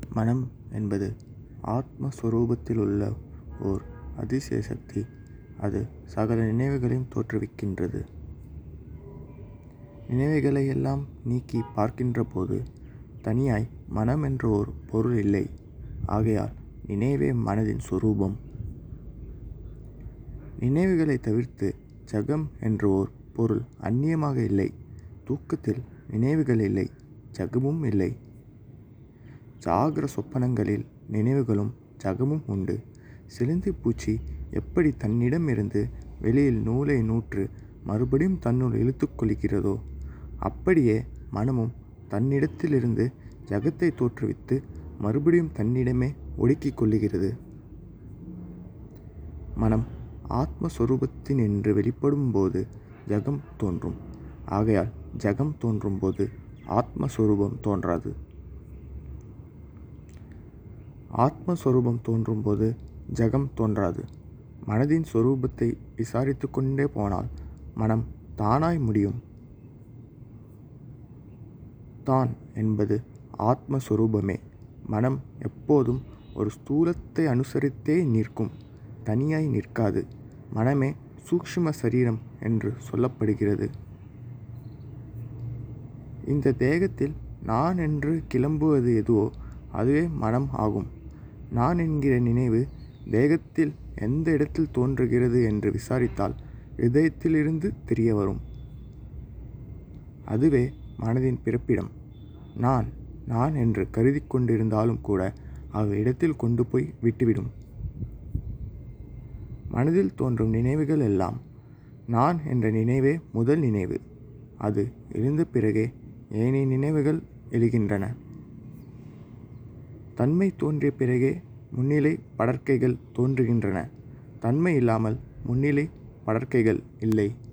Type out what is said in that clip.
மனம் என்பது ஆத்மஸ்வரூபத்திலுள்ள ஓர் அதிசய சக்தி அது சகல நினைவுகளையும் தோற்றுவிக்கின்றது நினைவுகளையெல்லாம் நீக்கி பார்க்கின்றபோது தனியாய் மனம் என்ற ஓர் பொருள் இல்லை ஆகையால் நினைவே மனதின் சொரூபம் நினைவுகளை தவிர்த்து ஜகம் என்ற ஓர் பொருள் அந்நியமாக இல்லை தூக்கத்தில் நினைவுகள் இல்லை ஜகமும் இல்லை ஜாகிர சொப்பனங்களில் நினைவுகளும் ஜகமும் உண்டு சிலந்தி பூச்சி எப்படி தன்னிடமிருந்து வெளியில் நூலை நூற்று மறுபடியும் தன்னுள் இழுத்துக் கொள்கிறதோ அப்படியே மனமும் தன்னிடத்திலிருந்து ஜகத்தை தோற்றுவித்து மறுபடியும் தன்னிடமே ஒடுக்கிக் கொள்ளுகிறது மனம் ஆத்மஸ்வரூபத்தின் என்று வெளிப்படும் போது ஜகம் தோன்றும் ஆகையால் ஜகம் தோன்றும் போது ஆத்மஸ்வரூபம் தோன்றாது ஆத்மஸ்வரூபம் தோன்றும் போது ஜகம் தோன்றாது மனதின் சொரூபத்தை விசாரித்து கொண்டே போனால் மனம் தானாய் முடியும் தான் என்பது ஆத்மஸ்வரூபமே மனம் எப்போதும் ஒரு ஸ்தூலத்தை அனுசரித்தே நிற்கும் தனியாய் நிற்காது மனமே சூக்ஷ்ம சரீரம் என்று சொல்லப்படுகிறது இந்த தேகத்தில் நான் என்று கிளம்புவது எதுவோ அதுவே மனம் ஆகும் நான் என்கிற நினைவு தேகத்தில் எந்த இடத்தில் தோன்றுகிறது என்று விசாரித்தால் இதயத்திலிருந்து தெரிய வரும் அதுவே மனதின் பிறப்பிடம் நான் நான் என்று கருதி கொண்டிருந்தாலும் கூட அவ்விடத்தில் கொண்டு போய் விட்டுவிடும் மனதில் தோன்றும் நினைவுகள் எல்லாம் நான் என்ற நினைவே முதல் நினைவு அது எழுந்த பிறகே ஏனைய நினைவுகள் எழுகின்றன தன்மை தோன்றிய பிறகே முன்னிலை படர்க்கைகள் தோன்றுகின்றன தன்மை இல்லாமல் முன்னிலை படர்க்கைகள் இல்லை